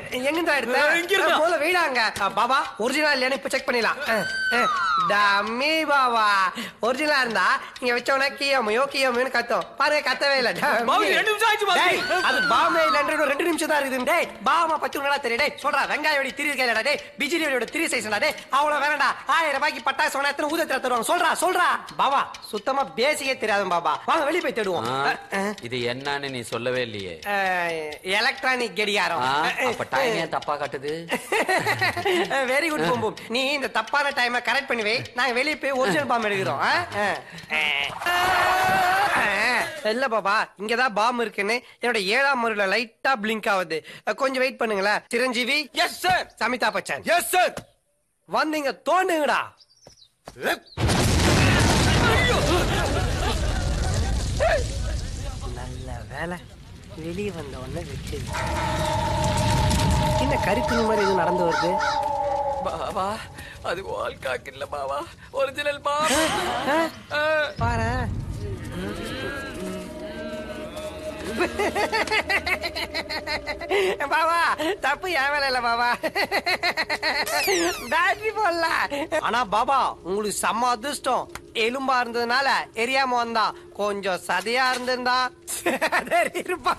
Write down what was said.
எங்கிருந்தா எடுத்த இங்க இருந்தா. முதல்ல வெயிடாங்க பாபா ஒரிஜினல் இல்லையானு இப்ப செக் பண்ணிடலாம் டம்மி பாபா ஒரிஜினலா இருந்தா நீங்க வச்சவனா கியமையோ கியமையோன்னு கத்தும் பாருங்க கத்தவே இல்ல dummy. பாபு, ரெண்டு நிமிஷம் ஆச்சு பாபு. டேய், அது பாமே இல்லைன்ற ரெண்டு நிமிஷம் தான் இருக்குது டேய் பாமா பத்தி உனடா தெரியும் டேய் சொல்றா வெங்காய வெடி திரி இருக்கையிலடா டேய் பிஜிலி வெடியோட திரி சைஸ்டா டேய் அவ்வளவு வேணாடா ஆயிரம் ரூபாய்க்கு பட்டாசு வேணா எத்தனை ஊதத்துல தருவாங்க சொல்றா சொல்றா பாபா சுத்தமா பேசிக்கே தெரியாது பாபா வாங்க வெளிய போய் தேடுவோம் ஆ, இது என்னன்னு நீ சொல்லவே இல்லையே எலக்ட்ரானிக் கடிகாரம் ஆ, அப்ப டைம் ஏன் தப்பா காட்டுது வெரி குட் பூம்பும் நீ இந்த தப்பான டைமை கரெக்ட் பண்ணி வை நாங்க வெளிய போய் ஒரிஜினல் பாம் எடுக்கிறோம் ஆ? ஆ. ஆ. இல்ல பாபா இங்கதான் பாம் இருக்குன்னு என்னோட ஏழாம் முறையில லைட்டா பிளிங்க் ஆகுது கொஞ்சம் வெயிட் பண்ணுங்களேன் சிரஞ்சீவி எஸ் சார் சமிதா பச்சன் எஸ் சார் வந்தீங்க தோண்டுங்கடா நல்ல வேலை வெளியே வந்த உடனே வச்சு என்ன கருத்து மாதிரி எதுவும் நடந்து வருது பாவா அது வால்காக் இல்ல பாவா ஒரிஜினல் பா பாரு பாபா தப்பு என் வேலை இல்ல பாபா பேட்டரி போடல ஆனா பாபா உங்களுக்கு செம்ம அதிர்ஷ்டம் எலும்பா இருந்ததுனால எரியாம வந்தான் கொஞ்சம் சதையா இருந்திருந்தா இருப்பா